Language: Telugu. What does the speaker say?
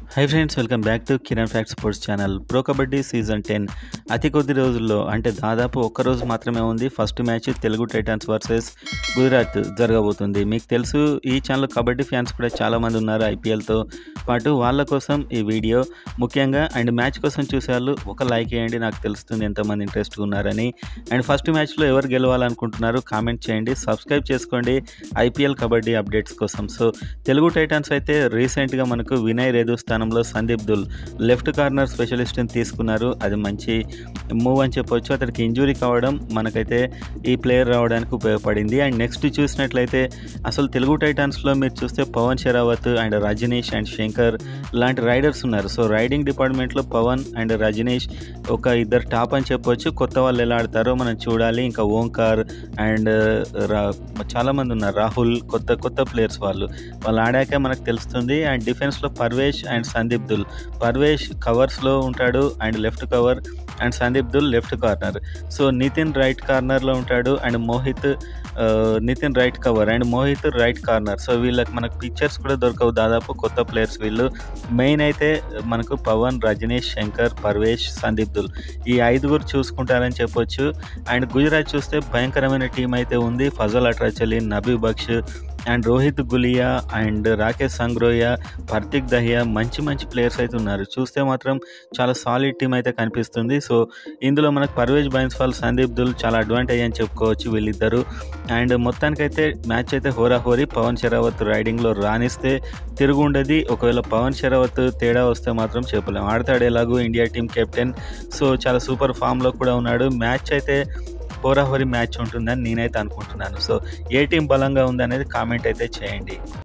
high friends welcome back to Kiran fact sports channel pro kabaddi season ten అతి కొద్ది రోజుల్లో అంటే దాదాపు ఒక్క రోజు మాత్రమే ఉంది first match Telugu Titans versus Gujarat జరగబోతుంది మీకు తెలుసు ఈ ఛానల్ కబడ్డీ ఫ్యాన్స్ కూడా చాలామంది ఉన్నారు ఐపీఎల్తో పాటు వాళ్ళ కోసం ఈ వీడియో ముఖ్యంగా అండ్ మ్యాచ్ కోసం చూసే వాళ్ళు ఒక లైక్ చేయండి నాకు తెలుస్తుంది ఎంతమంది ఇంట్రెస్ట్గా ఉన్నారని అండ్ ఫస్ట్ మ్యాచ్లో ఎవరు గెలవాలనుకుంటున్నారు కామెంట్ చేయండి సబ్స్క్రైబ్ చేసుకోండి ఐపీఎల్ కబడ్డీ అప్డేట్స్ కోసం సో తెలుగు టైటాన్స్ అయితే రీసెంట్గా మనకు వినయ్ రేదు స్థానంలో సందీప్ దుల్ లెఫ్ట్ కార్నర్ స్పెషలిస్ట్ని తీసుకున్నారు అది మంచి మూవ్ అని చెప్పొచ్చు అతనికి ఇంజురీ కావడం మనకైతే ఈ ప్లేయర్ రావడానికి ఉపయోగపడింది అండ్ నెక్స్ట్ చూసినట్లయితే అసలు తెలుగు టైటాన్స్లో మీరు చూస్తే పవన్ షెరావత్ అండ్ రజనీష్ అండ్ శంకర్ లాంటి రైడర్స్ ఉన్నారు సో రైడింగ్ డిపార్ట్మెంట్లో పవన్ అండ్ రజనీష్ ఒక ఇద్దరు టాప్ అని చెప్పొచ్చు కొత్త వాళ్ళు ఎలా ఆడతారో మనం చూడాలి ఇంకా ఓంకార్ అండ్ రా చాలామంది ఉన్నారు రాహుల్ కొత్త కొత్త ప్లేయర్స్ వాళ్ళు వాళ్ళు ఆడాక మనకు తెలుస్తుంది అండ్ డిఫెన్స్లో పర్వేష్ అండ్ సందీప్ దుల్ పర్వేష్ కవర్స్లో ఉంటాడు and left cover and Sandeep Dhull left corner so Nitin right కార్నర్లో ఉంటాడు అండ్ మోహిత్ ఆ, Nitin right cover and Mohit right corner so వీళ్ళకి మనకు పిక్చర్స్ కూడా దొరకవు దాదాపు కొత్త ప్లేయర్స్ వీళ్ళు మెయిన్ అయితే మనకు పవన్ రజనీష్ శంకర్ పర్వేష్ సందీప్ దుల్ ఈ ఐదుగురు చూసుకుంటారని చెప్పొచ్చు అండ్ గుజరాత్ చూస్తే భయంకరమైన టీం అయితే ఉంది ఫజల్ అట్రాచలి నబీ బక్ష్ అండ్ రోహిత్ గులియా అండ్ రాకేష్ సంగ్రోయా పర్తిక్ దహియా మంచి మంచి ప్లేయర్స్ అయితే ఉన్నారు చూస్తే మాత్రం చాలా సాలిడ్ టీం అయితే కనిపిస్తుంది సో ఇందులో మనకు పర్వేజ్ బైన్స్వాల్ సందీప్ దుల్ చాలా అడ్వాంటేజ్ అని చెప్పుకోవచ్చు వీళ్ళిద్దరు అండ్ మొత్తానికైతే మ్యాచ్ అయితే హోరాహోరీ పవన్ షెరావత్ రైడింగ్లో రాణిస్తే తిరుగు ఉండదు ఒకవేళ పవన్ షెరావత్ తేడా వస్తే మాత్రం చెప్పలేం ఆడతాడు ఎలాగో ఇండియా టీం కెప్టెన్ సో చాలా సూపర్ ఫామ్లో కూడా ఉన్నాడు మ్యాచ్ అయితే హోరాహోరీ మ్యాచ్ ఉంటుందని నేనైతే అనుకుంటున్నాను సో ఏ టీం బలంగా ఉంది అనేది కామెంట్ అయితే చేయండి